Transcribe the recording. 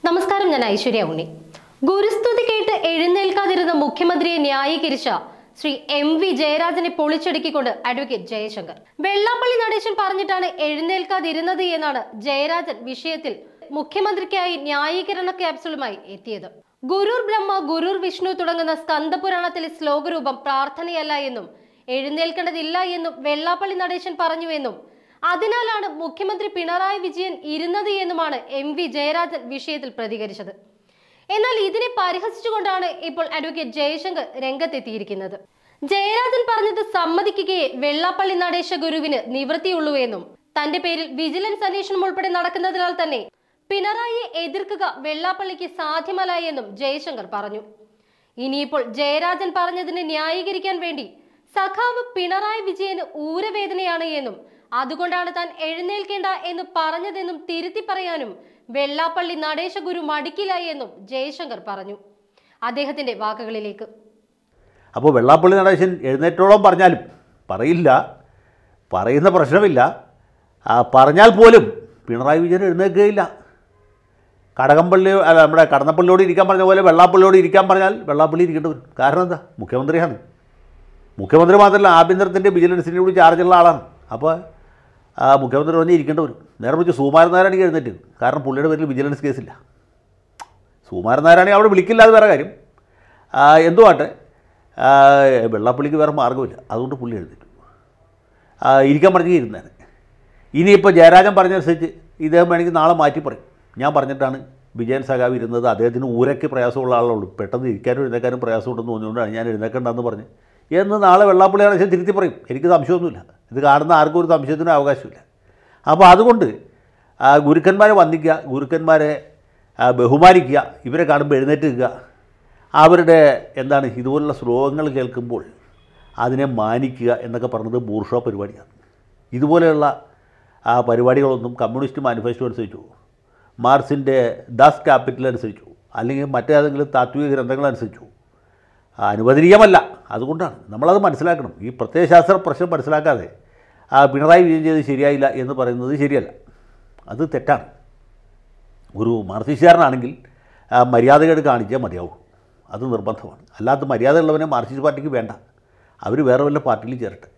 നമസ്കാരം ഞാൻ ഐശ്വര്യ ഉണ്ണി ഗുരുസ്തുതി കേട്ട് എഴുന്നേൽക്കാതിരുന്ന മുഖ്യമന്ത്രിയെ ന്യായീകരിച്ച ശ്രീ എം വി ജയരാജനെ പൊളിച്ചടുക്കിക്കൊണ്ട് അഡ്വക്കേറ്റ് ജയശങ്കർ വെള്ളാപ്പള്ളി നടേശൻ പറഞ്ഞിട്ടാണ് എഴുന്നേൽക്കാതിരുന്നത് എന്നാണ് ജയരാജൻ വിഷയത്തിൽ മുഖ്യമന്ത്രിക്കായി ന്യായീകരണ ക്യാപ്സുളുമായി എത്തിയത് ഗുരുർ ബ്രഹ്മ ഗുരുർ വിഷ്ണു തുടങ്ങുന്ന സ്കന്ദപുരാണത്തിലെ ശ്ലോകരൂപം പ്രാർത്ഥനയല്ല എന്നും എഴുന്നേൽക്കേണ്ടതില്ല എന്നും വെള്ളാപ്പള്ളി നടേശൻ പറഞ്ഞുവെന്നും അതിനാലാണ് മുഖ്യമന്ത്രി പിണറായി വിജയൻ ഇരുന്നത് എന്നുമാണ് എം വി ജയരാജൻ വിഷയത്തിൽ പ്രതികരിച്ചത് എന്നാൽ ഇതിനെ പരിഹസിച്ചുകൊണ്ടാണ് ഇപ്പോൾ അഡ്വക്കേറ്റ് ജയശങ്കർ രംഗത്തെത്തിയിരിക്കുന്നത് ജയരാജൻ പറഞ്ഞത് സമ്മതിക്കുകയെ വെള്ളാപ്പള്ളി നടേശ ഗുരുവിന് നിവൃത്തിയുള്ളൂ എന്നും തന്റെ പേരിൽ വിജിലൻസ് അന്വേഷണം ഉൾപ്പെടെ നടക്കുന്നതിനാൽ തന്നെ പിണറായിയെ എതിർക്കുക വെള്ളാപ്പള്ളിക്ക് സാധ്യമല്ല എന്നും ജയശങ്കർ പറഞ്ഞു ഇനിയിപ്പോൾ ജയരാജൻ പറഞ്ഞതിനെ ന്യായീകരിക്കാൻ വേണ്ടി സഖാവ് പിണറായി വിജയന് ഊരവേദനയാണ് എന്നും അതുകൊണ്ടാണ് താൻ എഴുന്നേൽക്കേണ്ട എന്ന് പറഞ്ഞതെന്നും തിരുത്തി പറയാനും വെള്ളാപ്പള്ളി നടേശ ഗുരു മടിക്കില്ല എന്നും ജയശങ്കർ പറഞ്ഞു അദ്ദേഹത്തിന്റെ വാക്കുകളിലേക്ക് അപ്പോൾ വെള്ളാപ്പള്ളി നടേശൻ എഴുന്നേറ്റോളം പറഞ്ഞാലും പറയില്ല പറയുന്ന പ്രശ്നമില്ല ആ, പറഞ്ഞാൽ പോലും പിണറായി വിജയൻ എഴുന്നേൽക്കുകയില്ല കടകംപള്ളി അല്ല നമ്മുടെ കടന്നപ്പള്ളിയോട് ഇരിക്കാൻ പറഞ്ഞ പോലെ വെള്ളാപ്പള്ളിയോട് ഇരിക്കാൻ പറഞ്ഞാൽ വെള്ളാപ്പള്ളി ഇരിക്കേണ്ടി വരും കാരണം എന്താ മുഖ്യമന്ത്രിയാണ് മുഖ്യമന്ത്രി മാത്രമല്ല ആഭ്യന്തരത്തിൻ്റെ വിജിലൻസിൻ്റെ കൂടി ചാർജുള്ള ആളാണ് അപ്പോൾ ആ മുഖ്യമന്ത്രി പറഞ്ഞ് ഇരിക്കേണ്ടി വരും നേരെ വെച്ച് സുകുമാരൻ നായരാണെങ്കിൽ എഴുന്നേറ്റ് കാരണം പുള്ളിയുടെ പേരിൽ വിജിലൻസ് കേസില്ല സുകുമാരൻ നായരാണെങ്കിൽ അവിടെ വിളിക്കില്ല അത് വേറെ കാര്യം ആ, എന്തുമാട്ടെ ആ, വെള്ളാപ്പള്ളിക്ക് വേറെ മാർഗ്ഗമില്ല അതുകൊണ്ട് പുള്ളി എഴുന്നേറ്റു ആ, ഇരിക്കാൻ പറഞ്ഞെങ്കിൽ ഇരുന്നേനെ ഇനിയിപ്പോൾ ജയരാജൻ പറഞ്ഞനുസരിച്ച് ഇദ്ദേഹം വേണമെങ്കിൽ നാളെ മാറ്റി പറയും ഞാൻ പറഞ്ഞിട്ടാണ് വിജയൻ സഖാവ് ഇരുന്നത് അദ്ദേഹത്തിന് ഊരയ്ക്ക് പ്രയാസമുള്ള ആളുള്ളൂ പെട്ടെന്ന് ഇരിക്കാനും എഴുന്നേക്കാനും പ്രയാസമുണ്ടെന്ന് തോന്നിയുകൊണ്ടാണ് ഞാൻ എഴുന്നേക്കണ്ടെന്ന് പറഞ്ഞ് എന്ന് നാളെ വെള്ളാപ്പള്ളി നടേശൻ തിരുത്തി പറയും എനിക്ക് സംശയമൊന്നുമില്ല ഇത് കാണുന്ന ആർക്കും ഒരു സംശയത്തിനും അവകാശമില്ല അപ്പോൾ അതുകൊണ്ട് ആ, ഗുരുക്കന്മാരെ വന്ദിക്കുക ഗുരുക്കന്മാരെ ആ, ബഹുമാനിക്കുക ഇവരെ കാണുമ്പോൾ എഴുന്നേറ്റ് നിൽക്കുക അവരുടെ എന്താണ് ഇതുപോലുള്ള ശ്ലോകങ്ങൾ കേൾക്കുമ്പോൾ അതിനെ മാനിക്കുക എന്നൊക്കെ പറഞ്ഞത് ബൂർഷോ പരിപാടിയാണ് ഇതുപോലെയുള്ള ആ പരിപാടികളൊന്നും കമ്മ്യൂണിസ്റ്റ് മാനിഫെസ്റ്റോ അനുസരിച്ചോ മാർക്സിൻ്റെ ദാസ് ക്യാപിറ്റൽ അനുസരിച്ചോ അല്ലെങ്കിൽ മറ്റേതെങ്കിലും താത്വിക ഗ്രന്ഥങ്ങൾ അനുസരിച്ചോ അനുവദനീയമല്ല അതുകൊണ്ടാണ് നമ്മളത് മനസ്സിലാക്കണം ഈ പ്രത്യയശാസ്ത്ര പ്രശ്നം മനസ്സിലാക്കാതെ ആ പിണറായി വിജയൻ ചെയ്ത് ശരിയായില്ല എന്ന് പറയുന്നത് ശരിയല്ല അത് തെറ്റാണ് ഒരു മാർക്സിസ്റ്റുകാരനാണെങ്കിൽ ആ, മര്യാദകേട് കാണിച്ചേ മതിയാവുള്ളൂ അത് നിർബന്ധമാണ് അല്ലാത്ത മര്യാദ ഉള്ളവനെ മാർക്സിസ്റ്റ് പാർട്ടിക്ക് വേണ്ട അവർ വേറെ വല്ല പാർട്ടിയിൽ ചേരട്ടെ